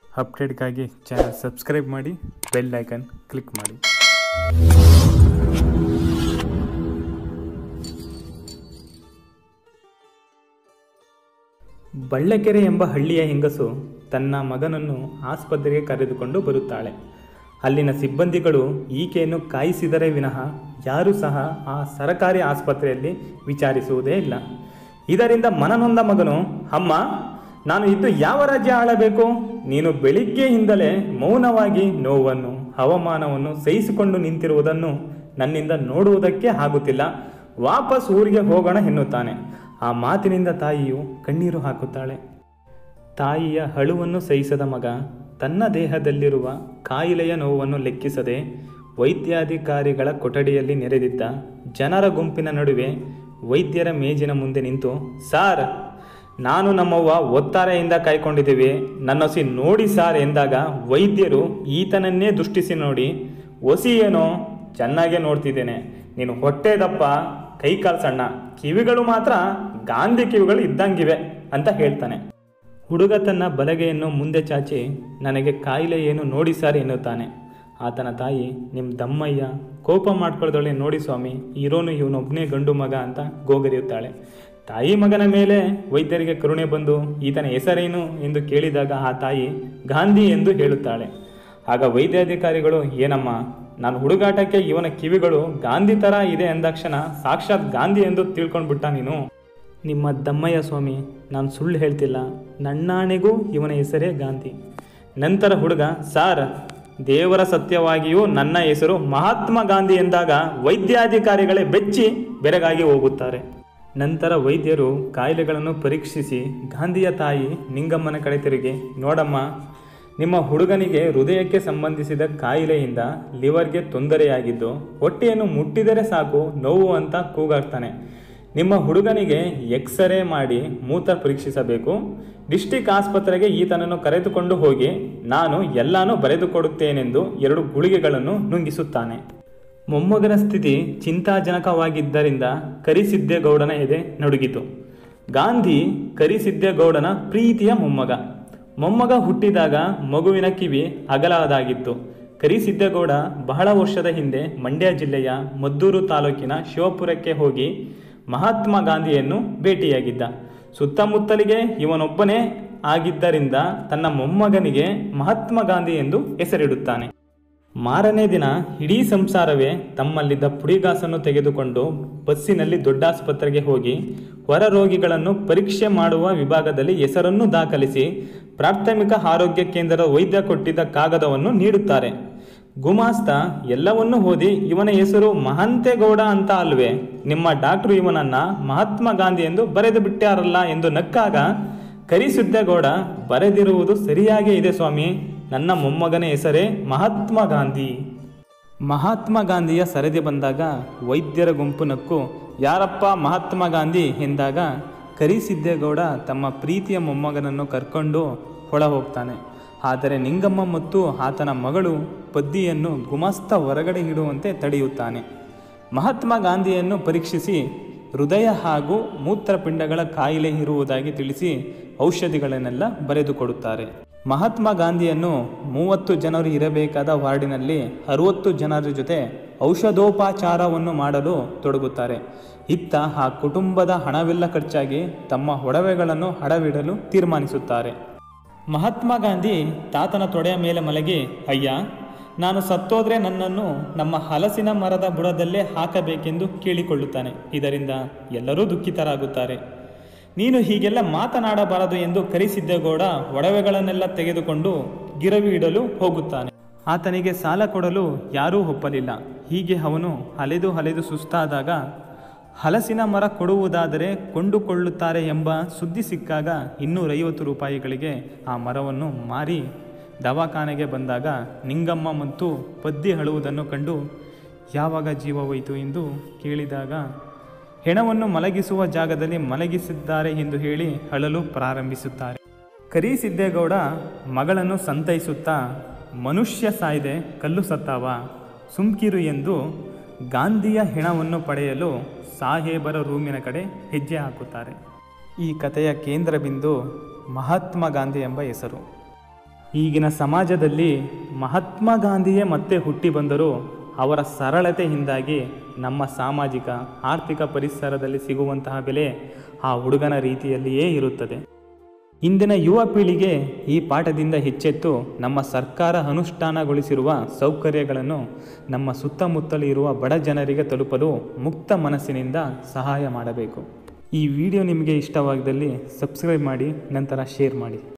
ಅಪ್ಡೇಟ್ಗಾಗಿ channel subscribe ಮಾಡಿ bell icon click ಮಾಡಿ ಬಳ್ಳಕೆರೆ ಎಂಬ ಹಳ್ಳಿಯ ಹೆಂಗಸು ತನ್ನ ಮಗನನ್ನು ಆಸ್ಪತ್ರೆಗೆ ಕರೆದುಕೊಂಡು ಬರುತ್ತಾಳೆ ಅಲ್ಲಿನ ಸಿಬ್ಬಂದಿಗಳು ಈಕೆಯನ್ನು ಕಾಯಿಸಿದರೆ ವಿನಃ ಯಾರೂ ಸಹ ಆ ಸರಕಾರಿ ಆಸ್ಪತ್ರೆಯಲ್ಲಿ ವಿಚಾರಿಸುವುದೇ ಇಲ್ಲ ಇದರಿಂದ ಮನನೊಂದ ಮಗನು ಅಮ್ಮ ನಾನು ಇದ್ದು ಯಾವ ರಾಜ್ಯ ಆಳಬೇಕು ನೀನು ಬೆಳಿಗ್ಗೆಯಿಂದಲೇ ಮೌನವಾಗಿ ನೋವನ್ನು ಅವಮಾನವನ್ನು ಸಹಿಸಿಕೊಂಡು ನಿಂತಿರುವುದನ್ನು ನನ್ನಿಂದ ನೋಡುವುದಕ್ಕೆ ಆಗುತ್ತಿಲ್ಲ ವಾಪಸ್ ಊರಿಗೆ ಹೋಗೋಣ ಎನ್ನುತ್ತಾನೆ ಆ ಮಾತಿನಿಂದ ತಾಯಿಯು ಕಣ್ಣೀರು ಹಾಕುತ್ತಾಳೆ ತಾಯಿಯ ಅಳುವನ್ನು ಸಹಿಸದ ಮಗ ತನ್ನ ದೇಹದಲ್ಲಿರುವ ಕಾಯಿಲೆಯ ನೋವನ್ನು ಲೆಕ್ಕಿಸದೆ ವೈದ್ಯಾಧಿಕಾರಿಗಳ ಕೊಠಡಿಯಲ್ಲಿ ನೆರೆದಿದ್ದ ಜನರ ಗುಂಪಿನ ನಡುವೆ ವೈದ್ಯರ ಮೇಜಿನ ಮುಂದೆ ನಿಂತು ಸಾರ್ ನಾನು ನಮ್ಮವ್ವ ಒತ್ತಾರೆಯಿಂದ ಕಾಯ್ಕೊಂಡಿದ್ದೀವಿ ನನ್ನೊಸಿ ನೋಡಿ ಸಾರ್ ಎಂದಾಗ ವೈದ್ಯರು ಈತನನ್ನೇ ದೃಷ್ಟಿಸಿ ನೋಡಿ ಒಸಿ ಏನೋ ಚೆನ್ನಾಗೇ ನೋಡ್ತಿದ್ದೇನೆ ನೀನು ಹೊಟ್ಟೆ ದಪ್ಪ ಕೈಕಾಲು ಸಣ್ಣ ಕಿವಿಗಳು ಮಾತ್ರ ಗಾಂಧಿ ಕಿವಿಗಳು ಇದ್ದಂಗಿವೆ ಅಂತ ಹೇಳ್ತಾನೆ ಹುಡುಗ ತನ್ನ ಬಲಗೆಯನ್ನು ಮುಂದೆ ಚಾಚಿ ನನಗೆ ಕಾಯಿಲೆ ಏನು ನೋಡಿ ಸರ್ ಎನ್ನುತ್ತಾನೆ ಆತನ ತಾಯಿ ನಿಮ್ಮ ದಮ್ಮಯ್ಯ ಕೋಪ ಮಾಡ್ಕೊಳ್ದೊಳೆ ನೋಡಿ ಸ್ವಾಮಿ ಇರೋನು ಇವನೊಬ್ಬನೇ ಗಂಡು ಮಗ ಅಂತ ಗೋಗರಿಯುತ್ತಾಳೆ ತಾಯಿ ಮಗನ ಮೇಲೆ ವೈದ್ಯರಿಗೆ ಕರುಣೆ ಬಂದು ಈತನ ಹೆಸರೇನು ಎಂದು ಕೇಳಿದಾಗ ಆ ತಾಯಿ ಗಾಂಧಿ ಎಂದು ಹೇಳುತ್ತಾಳೆ ಆಗ ವೈದ್ಯಾಧಿಕಾರಿಗಳು ಏನಮ್ಮ ನಾನು ಹುಡುಗಾಟಕ್ಕೆ ಇವನ ಕಿವಿಗಳು ಗಾಂಧಿ ಥರ ಇದೆ ಎಂದಾಕ್ಷಣ ಸಾಕ್ಷಾತ್ ಗಾಂಧಿ ಎಂದು ತಿಳ್ಕೊಂಡ್ಬಿಟ್ಟ ನೀನು ನಿಮ್ಮ ದಮ್ಮಯ್ಯ ಸ್ವಾಮಿ ನಾನು ಸುಳ್ಳು ಹೇಳ್ತಿಲ್ಲ ನನ್ನಾಣೆಗೂ ಇವನ ಹೆಸರೇ ಗಾಂಧಿ ನಂತರ ಹುಡುಗ ಸಾರ್ ದೇವರ ಸತ್ಯವಾಗಿಯೂ ನನ್ನ ಹೆಸರು ಮಹಾತ್ಮ ಗಾಂಧಿ ಎಂದಾಗ ವೈದ್ಯಾಧಿಕಾರಿಗಳೇ ಬೆಚ್ಚಿ ಬೆರಗಾಗಿ ಹೋಗುತ್ತಾರೆ ನಂತರ ವೈದ್ಯರು ಕಾಯಿಲೆಗಳನ್ನು ಪರೀಕ್ಷಿಸಿ ಗಾಂಧಿಯ ತಾಯಿ ನಿಂಗಮ್ಮನ ಕಡೆ ತಿರುಗಿ ನೋಡಮ್ಮ ನಿಮ್ಮ ಹುಡುಗನಿಗೆ ಹೃದಯಕ್ಕೆ ಸಂಬಂಧಿಸಿದ ಕಾಯಿಲೆಯಿಂದ ಲಿವರ್ಗೆ ತೊಂದರೆಯಾಗಿದ್ದು ಹೊಟ್ಟೆಯನ್ನು ಮುಟ್ಟಿದರೆ ಸಾಕು ನೋವು ಅಂತ ಕೂಗಾಡ್ತಾನೆ ನಿಮ್ಮ ಹುಡುಗನಿಗೆ ಎಕ್ಸ್ರೇ ಮಾಡಿ ಮೂತ್ರ ಪರೀಕ್ಷಿಸಬೇಕು ಡಿಸ್ಟಿಕ್ ಆಸ್ಪತ್ರೆಗೆ ಈತನನ್ನು ಕರೆದುಕೊಂಡು ಹೋಗಿ ನಾನು ಎಲ್ಲಾನು ಬರೆದುಕೊಡುತ್ತೇನೆಂದು ಎರಡು ಗುಳಿಗೆಗಳನ್ನು ನುಂಗಿಸುತ್ತಾನೆ ಮೊಮ್ಮಗನ ಸ್ಥಿತಿ ಚಿಂತಾಜನಕವಾಗಿದ್ದರಿಂದ ಕರಿಸಿದ್ದೇಗೌಡನ ಎದೆ ನಡುಗಿತು ಗಾಂಧಿ ಕರಿಸಿದ್ದೇಗೌಡನ ಪ್ರೀತಿಯ ಮೊಮ್ಮಗ ಮೊಮ್ಮಗ ಹುಟ್ಟಿದಾಗ ಮಗುವಿನ ಕಿವಿ ಅಗಲದಾಗಿತ್ತು ಕರಿಸಿದ್ದೇಗೌಡ ಬಹಳ ವರ್ಷದ ಹಿಂದೆ ಮಂಡ್ಯ ಜಿಲ್ಲೆಯ ಮದ್ದೂರು ತಾಲೂಕಿನ ಶಿವಪುರಕ್ಕೆ ಹೋಗಿ ಮಹಾತ್ಮ ಗಾಂಧಿಯನ್ನು ಭೇಟಿಯಾಗಿದ್ದ ಸುತ್ತಮುತ್ತಲಿಗೆ ಇವನೊಬ್ಬನೇ ಆಗಿದ್ದರಿಂದ ತನ್ನ ಮೊಮ್ಮಗನಿಗೆ ಮಹಾತ್ಮ ಗಾಂಧಿ ಎಂದು ಹೆಸರಿಡುತ್ತಾನೆ ಮಾರನೇ ದಿನ ಇಡೀ ಸಂಸಾರವೇ ತಮ್ಮಲ್ಲಿದ್ದ ಪುಡಿಗಾಸನ್ನು ತೆಗೆದುಕೊಂಡು ಬಸ್ಸಿನಲ್ಲಿ ದೊಡ್ಡಾಸ್ಪತ್ರೆಗೆ ಹೋಗಿ ಹೊರ ರೋಗಿಗಳನ್ನು ಪರೀಕ್ಷೆ ಮಾಡುವ ವಿಭಾಗದಲ್ಲಿ ಹೆಸರನ್ನು ದಾಖಲಿಸಿ ಪ್ರಾಥಮಿಕ ಆರೋಗ್ಯ ಕೇಂದ್ರದ ವೈದ್ಯ ಕೊಟ್ಟಿದ್ದ ಕಾಗದವನ್ನು ನೀಡುತ್ತಾರೆ ಗುಮಾಸ್ತ ಎಲ್ಲವನ್ನೂ ಓದಿ ಇವನ ಹೆಸರು ಮಹಂತೇಗೌಡ ಅಂತ ಅಲ್ವೇ ನಿಮ್ಮ ಡಾಕ್ಟ್ರು ಇವನನ್ನ ಮಹಾತ್ಮ ಗಾಂಧಿ ಎಂದು ಬರೆದು ಬಿಟ್ಟಾರಲ್ಲ ಎಂದು ನಕ್ಕಾಗ ಕರಿಸಿದ್ದೇಗೌಡ ಬರೆದಿರುವುದು ಸರಿಯಾಗೇ ಇದೆ ಸ್ವಾಮಿ ನನ್ನ ಮೊಮ್ಮಗನ ಹೆಸರೇ ಮಹಾತ್ಮ ಗಾಂಧಿ ಮಹಾತ್ಮ ಗಾಂಧಿಯ ಸರದಿ ಬಂದಾಗ ವೈದ್ಯರ ಗುಂಪು ನಕ್ಕು ಯಾರಪ್ಪ ಮಹಾತ್ಮ ಗಾಂಧಿ ಎಂದಾಗ ಕರಿಸಿದ್ದೇಗೌಡ ತಮ್ಮ ಪ್ರೀತಿಯ ಮೊಮ್ಮಗನನ್ನು ಕರ್ಕೊಂಡು ಹೊಳ ಹೋಗ್ತಾನೆ ಆದರೆ ನಿಂಗಮ್ಮ ಮತ್ತು ಆತನ ಮಗಳು ಪದ್ದಿಯನ್ನು ಗುಮಾಸ್ತ ಹೊರಗಡೆ ಇಡುವಂತೆ ತಡೆಯುತ್ತಾನೆ ಮಹಾತ್ಮ ಗಾಂಧಿಯನ್ನು ಪರೀಕ್ಷಿಸಿ ಹೃದಯ ಹಾಗೂ ಮೂತ್ರಪಿಂಡಗಳ ಕಾಯಿಲೆ ಇರುವುದಾಗಿ ತಿಳಿಸಿ ಔಷಧಿಗಳನ್ನೆಲ್ಲ ಬರೆದುಕೊಡುತ್ತಾರೆ ಮಹಾತ್ಮ ಗಾಂಧಿಯನ್ನು ಮೂವತ್ತು ಜನರು ಇರಬೇಕಾದ ವಾರ್ಡಿನಲ್ಲಿ ಅರುವತ್ತು ಜನರ ಜೊತೆ ಔಷಧೋಪಚಾರವನ್ನು ಮಾಡಲು ತೊಡಗುತ್ತಾರೆ ಇತ್ತ ಆ ಕುಟುಂಬದ ಹಣವೆಲ್ಲ ಖರ್ಚಾಗಿ ತಮ್ಮ ಒಡವೆಗಳನ್ನು ಹಡವಿಡಲು ತೀರ್ಮಾನಿಸುತ್ತಾರೆ ಮಹಾತ್ಮ ಗಾಂಧಿ ತಾತನ ತೊಡೆಯ ಮೇಲೆ ಮಲಗಿ ಅಯ್ಯ ನಾನು ಸತ್ತೋದ್ರೆ ನನ್ನನ್ನು ನಮ್ಮ ಹಲಸಿನ ಮರದ ಬುಡದಲ್ಲೇ ಹಾಕಬೇಕೆಂದು ಕೇಳಿಕೊಳ್ಳುತ್ತಾನೆ ಇದರಿಂದ ಎಲ್ಲರೂ ದುಃಖಿತರಾಗುತ್ತಾರೆ ನೀನು ಹೀಗೆಲ್ಲ ಮಾತನಾಡಬಾರದು ಎಂದು ಕರಿಸಿದ್ದೇಗೌಡ ಒಡವೆಗಳನ್ನೆಲ್ಲ ತೆಗೆದುಕೊಂಡು ಗಿರವಿ ಇಡಲು ಹೋಗುತ್ತಾನೆ ಆತನಿಗೆ ಸಾಲ ಕೊಡಲು ಯಾರೂ ಒಪ್ಪಲಿಲ್ಲ ಹೀಗೆ ಅವನು ಅಲೆದು ಅಲೆದು ಸುಸ್ತಾದಾಗ ಹಲಸಿನ ಮರ ಕೊಡುವುದಾದರೆ ಕೊಂಡುಕೊಳ್ಳುತ್ತಾರೆ ಎಂಬ ಸುದ್ದಿ ಸಿಕ್ಕಾಗ ಇನ್ನೂರೈವತ್ತು ರೂಪಾಯಿಗಳಿಗೆ ಆ ಮರವನ್ನು ಮಾರಿ ದವಾಖಾನೆಗೆ ಬಂದಾಗ ನಿಂಗಮ್ಮ ಮತ್ತು ಪದ್ದಿ ಅಳುವುದನ್ನು ಕಂಡು ಯಾವಾಗ ಜೀವ ಹೋಯಿತು ಎಂದು ಕೇಳಿದಾಗ ಹೆಣವನ್ನು ಮಲಗಿಸುವ ಜಾಗದಲ್ಲಿ ಮಲಗಿಸಿದ್ದಾರೆ ಎಂದು ಹೇಳಿ ಅಳಲು ಪ್ರಾರಂಭಿಸುತ್ತಾರೆ ಕರಿಸಿದ್ದೇಗೌಡ ಮಗಳನ್ನು ಸಂತೈಸುತ್ತಾ ಮನುಷ್ಯ ಸಾಯ್ದೆ ಕಲ್ಲು ಸತ್ತಾವ ಸುಮ್ಕಿರು ಎಂದು ಗಾಂಧಿಯ ಹೆಣವನ್ನು ಪಡೆಯಲು ಸಾಹೇಬರ ರೂಮಿನ ಕಡೆ ಹೆಜ್ಜೆ ಹಾಕುತ್ತಾರೆ ಈ ಕಥೆಯ ಕೇಂದ್ರ ಬಿಂದು ಮಹಾತ್ಮ ಗಾಂಧಿ ಎಂಬ ಹೆಸರು ಈಗಿನ ಸಮಾಜದಲ್ಲಿ ಮಹಾತ್ಮ ಗಾಂಧಿಯೇ ಮತ್ತೆ ಹುಟ್ಟಿ ಬಂದರೂ ಅವರ ಸರಳತೆಯಿಂದಾಗಿ ನಮ್ಮ ಸಾಮಾಜಿಕ ಆರ್ಥಿಕ ಪರಿಸರದಲ್ಲಿ ಸಿಗುವಂತಹ ಬೆಲೆ ಆ ಹುಡುಗನ ರೀತಿಯಲ್ಲಿಯೇ ಇರುತ್ತದೆ ಇಂದಿನ ಯುವ ಪೀಳಿಗೆ ಈ ಪಾಠದಿಂದ ಹೆಚ್ಚೆತ್ತು ನಮ್ಮ ಸರ್ಕಾರ ಅನುಷ್ಠಾನಗೊಳಿಸಿರುವ ಸೌಕರ್ಯಗಳನ್ನು ನಮ್ಮ ಸುತ್ತಮುತ್ತಲು ಇರುವ ಬಡ ಜನರಿಗೆ ತಲುಪಲು ಮುಕ್ತ ಮನಸ್ಸಿನಿಂದ ಸಹಾಯ ಮಾಡಬೇಕು ಈ ವಿಡಿಯೋ ನಿಮಗೆ ಇಷ್ಟವಾಗಿದ್ದಲ್ಲಿ ಸಬ್ಸ್ಕ್ರೈಬ್ ಮಾಡಿ ನಂತರ ಶೇರ್ ಮಾಡಿ